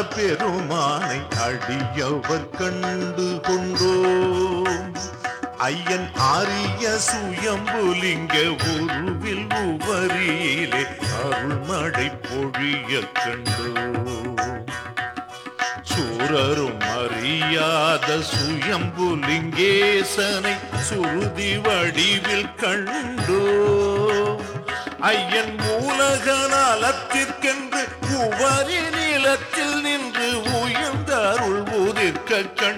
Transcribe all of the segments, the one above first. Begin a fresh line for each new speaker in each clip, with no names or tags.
பெருமானை அடியவர் கண்டு கொண்டோம் ஐயன் ஆரிய சுயம்புலிங்க உருவில் உவரியிலே அருள்மழை பொழிய கண்டோம் சூரரும் அறியாத சுயம்புலிங்கேசனை சுருதி வடிவில் கண்டோ ஐயன் மூலக நலத்திற்கென்று உவரி நிலத்தில் நின்று உயர்ந்த அருள் உதிர்க்க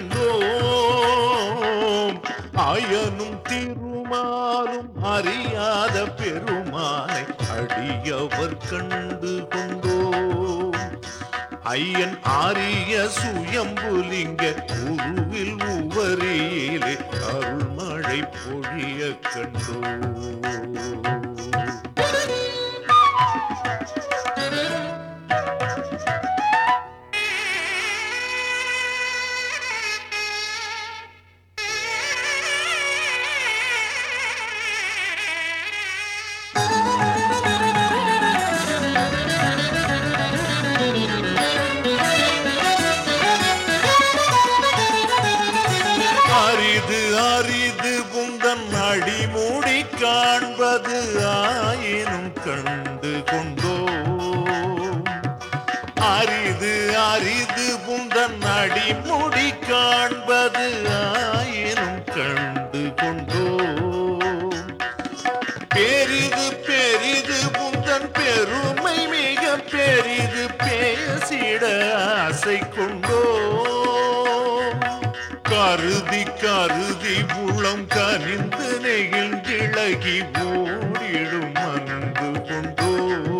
கண்டோம் ஆயனும் திருமாலும் அறியாத பெருமானை அடியவர் கண்டு கொண்டோம் ஐயன் ஆரிய சுயம்புலிங்க உருவில் உவரியிலே அருள்மழை பொழிய கண்டோ அரிது அரிது புந்தன் அடிமூடி காண்பது ஆயினும் கண்டு கொண்டோ அரிது அரிது புந்தன் அடிமுடி காண்பது ஆயினும் கண்டு கொண்டோ பெரிது பெரிது புந்தன் பெருமை மிக பெரிது பேசிட ஆசை கொண்டோ கருதி கருதி உளம் கனிந்து நெகிழ்ந்திழகி ஓடிடும் அன்பு கொண்டோ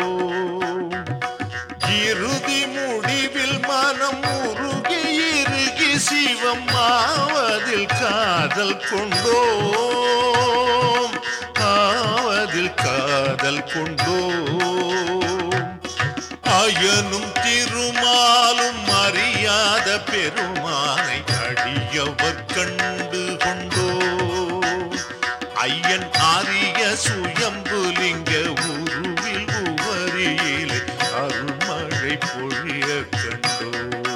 இறுதி முடிவில் மனம் உருகி இறுகி சிவம் ஆவதில் காதல் கொண்டோம் ஆவதில் காதல் கொண்டோம் அயனும் திருமாலும் அறியாத பெருமானை அடியவர் கண்டு கொண்டோ ஐயன் ஆரிய சுயம்புலிங்க உருவில் உவரியிலே அருள்மழை பொழிய கண்டோ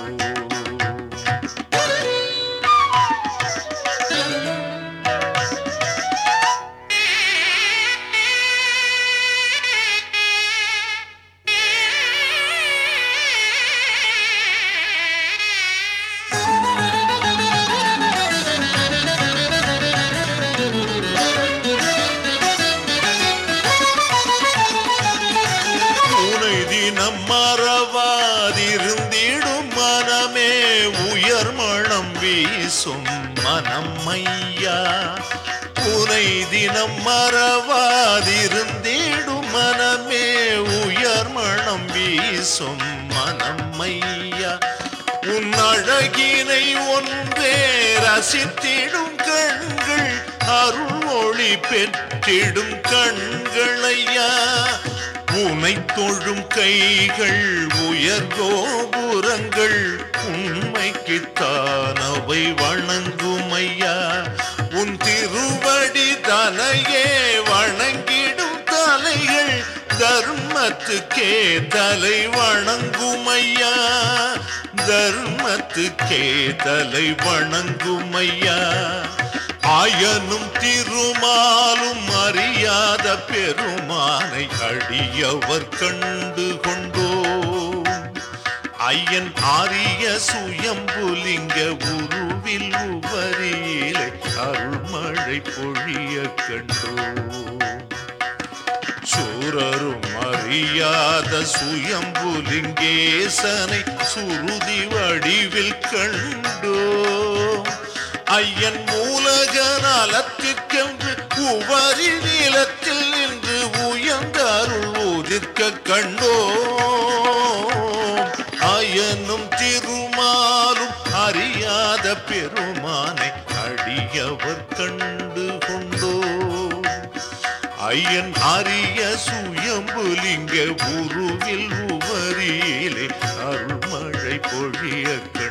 உனை தினம் மறவாதிருந்திடும் மனமே உயர் மனம் வீசும் மனம் ஐயா உனை தினம் மறவாதிருந்திடும் மனமே உயர் மனம் வீசும் மனம் ஐயா உன் அழகினை ஒன்றே ரசித்திடும் கண்கள் அருள் ஒளி பெற்றிடும் கண்களையா உனை தொழும் கைகள் உயர் கோபுரங்கள் உண்மைக்குத்தானவை வணங்கும் ஐயா உன் திருவடி தனையே வணங்கிடும் தலைகள் தர்மத்துக்கே தலை வணங்கும் ஐயா தர்மத்துக்கே தலை வணங்கும் ஐயா ஆயனும் திருமாலும் அறியாத பெருமானை அடியவர் கண்டு கொண்டோம் ஐயன் ஆரிய சுயம்புலிங்க உருவில் உவரியிலே அருள்மழை பொழிய கண்டோம் சூரரும் அறியாத சுயம்புலிங்கேசனை சுருதி வடிவில் கண்டோ ஐயன் மூலக நலத்திற்கென்று உவரி நிலத்தில் நின்று உயர்ந்த அருள் உதிர்க்க கண்டோ அயனும் திருமாலும் அறியாத பெருமானை அடியவர் கண்டு கொண்டோ ஐயன் அரிய சுயம்புலிங்க உருவில் உவரியிலே அருள்மழை பொழிய